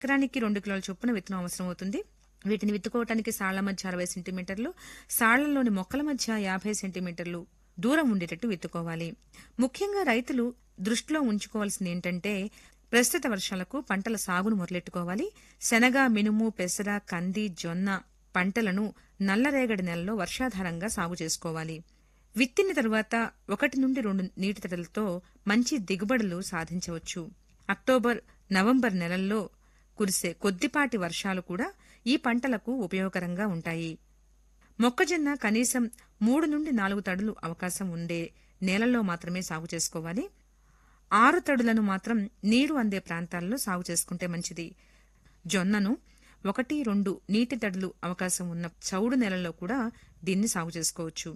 ఎకరానికి రెండు కిలోల చొప్పున విత్తనం అవసరం అవుతుంది వీటిని విత్తుకోవటానికి సాళ్ల మధ్య అరవై సెంటీమీటర్లు సాళ్లలోని మొక్కల మధ్య యాభై సెంటీమీటర్లు దూరం ఉండేటట్టు విత్తుకోవాలి ముఖ్యంగా రైతులు దృష్టిలో ఉంచుకోవాల్సింది ఏంటంటే ప్రస్తుత వర్షాలకు పంటల సాగును మొదలెట్టుకోవాలి శనగ మినుము పెసర కంది జొన్న పంటలను నల్లరేగడి నెలలో వర్షాధారంగా సాగు చేసుకోవాలి విత్తిన తరువాత ఒకటి నుండి రెండు నీటి తడులతో మంచి దిగుబడులు సాధించవచ్చు అక్టోబర్ నవంబర్ నెలల్లో కురిసే కొద్దిపాటి వర్షాలు కూడా ఈ పంటలకు ఉపయోగకరంగా ఉంటాయి మొక్కజొన్న కనీసం మూడు నుండి నాలుగు తడులు అవకాశం ఉండే నేలల్లో మాత్రమే సాగు చేసుకోవాలి ఆరు తడులను మాత్రం నీరు అందే ప్రాంతాల్లో సాగు చేసుకుంటే మంచిది జొన్నను ఒకటి రెండు నీటి తడులు అవకాశం ఉన్న చౌడు నేలల్లో కూడా దీన్ని సాగు చేసుకోవచ్చు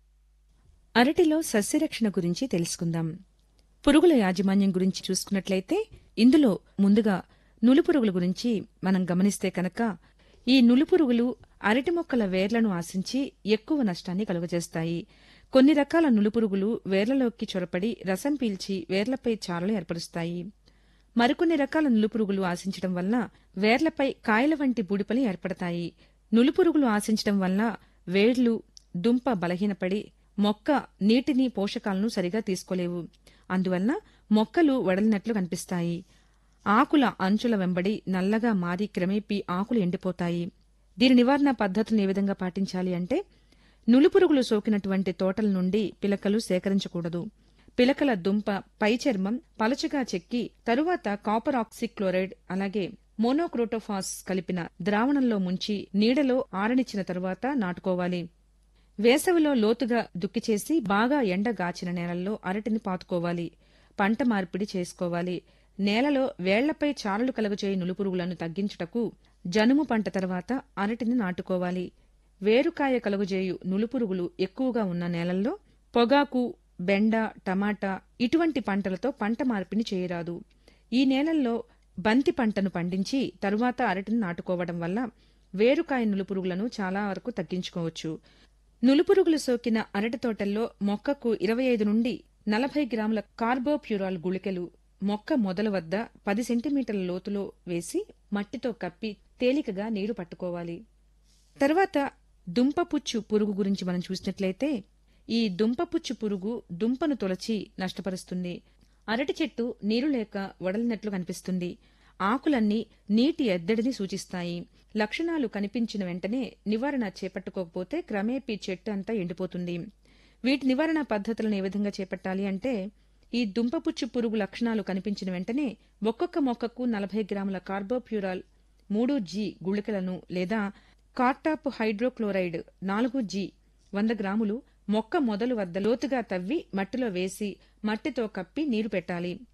అరటిలో సస్యరక్షణ గురించి తెలుసుకుందాం పురుగుల యాజమాన్యం గురించి చూసుకున్నట్లయితే ఇందులో ముందుగా నులిపురుగుల గురించి మనం గమనిస్తే కనుక ఈ నులిపురుగులు అరటి మొక్కల వేర్లను ఆశించి ఎక్కువ నష్టాన్ని కలుగజేస్తాయి కొన్ని రకాల నులిపురుగులు వేర్లలోకి చొరపడి రసం పీల్చి వేర్లపై చారలు ఏర్పరుస్తాయి మరికొన్ని రకాల నులిపురుగులు ఆశించడం వల్ల వేర్లపై కాయల వంటి బూడిపలు ఏర్పడతాయి నులిపురుగులు ఆశించడం వల్ల వేర్లు దుంప బలహీనపడి మొక్క నీటిని పోషకాలను సరిగా తీసుకోలేవు అందువల్ల మొక్కలు వడలినట్లు కనిపిస్తాయి ఆకుల అంచుల వెంబడి నల్లగా మారి క్రమేపీ ఆకులు ఎండిపోతాయి దీని నివారణ పద్ధతులను ఏ విధంగా పాటించాలి అంటే నులిపురుగులు సోకినటువంటి తోటల నుండి పిలకలు సేకరించకూడదు పిలకల దుంప పై చర్మం పలచగా చెక్కి తరువాత కాపర్ ఆక్సిక్లోరైడ్ అలాగే మోనోక్రోటోఫాస్ కలిపిన ద్రావణంలో ముంచి నీడలో ఆరనిచ్చిన తరువాత నాటుకోవాలి వేసవిలో లోతుగా దుక్కి చేసి బాగా ఎండగాచిన నేలల్లో అరటిని పాతుకోవాలి పంట మార్పిడి చేసుకోవాలి నేలలో వేళ్లపై చారలు కలుగజేయ నులుపురుగులను తగ్గించుటకు జనుము పంట తర్వాత అరటిని నాటుకోవాలి వేరుకాయ కలుగజేయు నులుపురుగులు ఎక్కువగా ఉన్న నేలల్లో పొగాకు బెండ టమాటా ఇటువంటి పంటలతో పంట మార్పిడి చేయరాదు ఈ నేలల్లో బంతి పంటను పండించి తరువాత అరటిని నాటుకోవడం వల్ల వేరుకాయ నులుపురుగులను చాలా వరకు తగ్గించుకోవచ్చు నులుపురుగులు సోకిన అరటి తోటల్లో మొక్కకు ఇరవై ఐదు నుండి నలభై గ్రాముల కార్బోప్యూరాల్ గుళికలు మొక్క మొదల వద్ద పది సెంటీమీటర్ల లోతులో వేసి మట్టితో కప్పి తేలికగా నీరు పట్టుకోవాలి తర్వాత దుంపపుచ్చు పురుగు గురించి మనం చూసినట్లయితే ఈ దుంపపుచ్చు పురుగు దుంపను తొలచి నష్టపరుస్తుంది అరటి చెట్టు నీరు లేక వడలినట్లు కనిపిస్తుంది ఆకులన్నీ నీటి ఎద్దడిని సూచిస్తాయి లక్షణాలు కనిపించిన వెంటనే నివారణ చేపట్టుకోకపోతే క్రమేపీ చెట్టు అంతా ఎండిపోతుంది వీటి నివారణ పద్ధతులను ఏ విధంగా చేపట్టాలి అంటే ఈ దుంపపుచ్చు పురుగు లక్షణాలు కనిపించిన వెంటనే ఒక్కొక్క మొక్కకు నలభై గ్రాముల కార్బోప్యూరాల్ మూడు జీ గుళికలను లేదా కార్టాప్ హైడ్రోక్లోరైడ్ నాలుగు జీ వంద గ్రాములు మొక్క మొదలు వద్ద లోతుగా తవ్వి మట్టిలో వేసి మట్టితో కప్పి నీరు పెట్టాలి